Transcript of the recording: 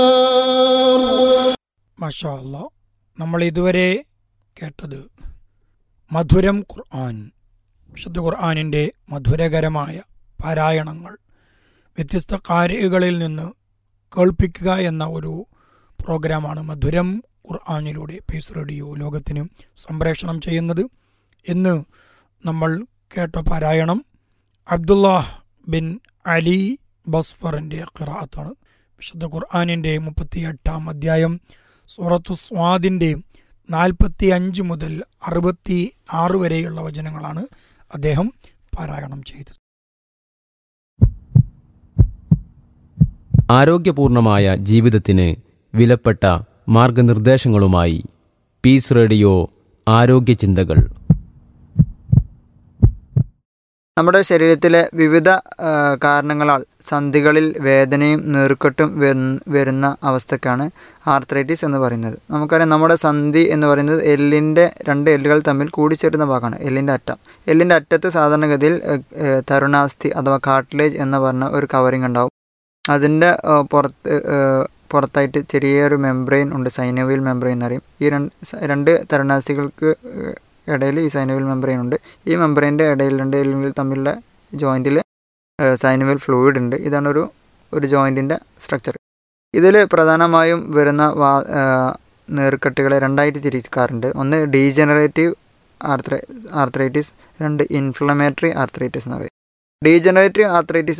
മാഷാ അല്ലാ നമ്മൾ ഇതുവരെ കേട്ടത് മധുരം ഖുർആൻ വിശുദ്ധ ഖുർആനിൻ്റെ മധുരകരമായ പാരായണങ്ങൾ വ്യത്യസ്ത കാര്യകളിൽ നിന്ന് കേൾപ്പിക്കുക എന്ന ഒരു പ്രോഗ്രാമാണ് മധുരം ഖുർആനിലൂടെ പീസ് റേഡിയോ ലോകത്തിന് സംപ്രേഷണം ചെയ്യുന്നത് ഇന്ന് നമ്മൾ കേട്ട പാരായണം അബ്ദുല്ലാഹ് ബിൻ അലി ബസ്ഫറിൻ്റെ ഖിറാത്താണ് വിശുദ്ധ ഖുർആാനിൻ്റെ മുപ്പത്തി എട്ടാം അധ്യായം സൂറത്തു സ്വാദിൻ്റെ നാൽപ്പത്തി അഞ്ച് മുതൽ അറുപത്തി ആറ് വരെയുള്ള വചനങ്ങളാണ് അദ്ദേഹം പാരായണം ചെയ്തത് ആരോഗ്യപൂർണമായ ജീവിതത്തിന് വിലപ്പെട്ട മാർഗനിർദ്ദേശങ്ങളുമായി പീസ് റേഡിയോ ആരോഗ്യ ചിന്തകൾ നമ്മുടെ ശരീരത്തിലെ വിവിധ ആ, കാരണങ്ങളാൽ സന്ധികളിൽ വേദനയും നീർക്കെട്ടും വരുന്ന- വരുന്ന അവസ്ഥക്കാണ് ആർത്രൈറ്റിസ് എന്ന് പറയുന്നത് നമുക്കറിയാം നമ്മുടെ സന്ധി എന്ന് പറയുന്നത് എല്ലിൻ്റെ രണ്ട് എല്ലുകൾ തമ്മിൽ കൂടിച്ചേരുന്ന ഭാഗമാണ് എല്ലിൻ്റെ അറ്റം എല്ലിൻ്റെ അറ്റത്ത് സാധാരണഗതിയിൽ ഏ, ഏ, തരുണാസ്ഥി അഥവാ കാർട്ടിലേജ് എന്ന് പറഞ്ഞ ഒരു കവറിങ് ഉണ്ടാവും അതിൻ്റെ ആ, പുറത്ത് ഏ, പുറത്തായിട്ട് ചെറിയൊരു മെംബ്രെയിൻ ഉണ്ട് സൈനോവിയൽ മെംബ്രെയിൻ എന്നറിയും ഈ രണ്ട് സ- രണ്ട് തരുണാസ്ഥികൾക്ക് ഇടയിൽ ഈ സൈനോവിയൽ മെംബ്രെയിൻ ഉണ്ട് ഈ മെംബ്രെയിൻ്റെ ഇടയിൽ രണ്ട് എല്ലുകൾ തമ്മിലുള്ള ജോയിൻറ്റിൽ സൈനുവൽ ഫ്ലൂയിഡ് ഉണ്ട് ഇതാണ് ഒരു ഒരു ജോയിൻറ്റിൻ്റെ സ്ട്രക്ചർ ഇതിൽ പ്രധാനമായും വരുന്ന വാ ആ, നീർക്കെട്ടുകളെ രണ്ടായിട്ട് തിരിക്കാറുണ്ട് ഒന്ന് ഡീജനറേറ്റീവ് ആർത്ര ആർത്രൈറ്റിസ് രണ്ട് ഇൻഫ്ലമേറ്ററി ആർത്രൈറ്റിസ് എന്ന് പറയും ഡീജനറേറ്റീവ് ആർത്രൈറ്റിസ്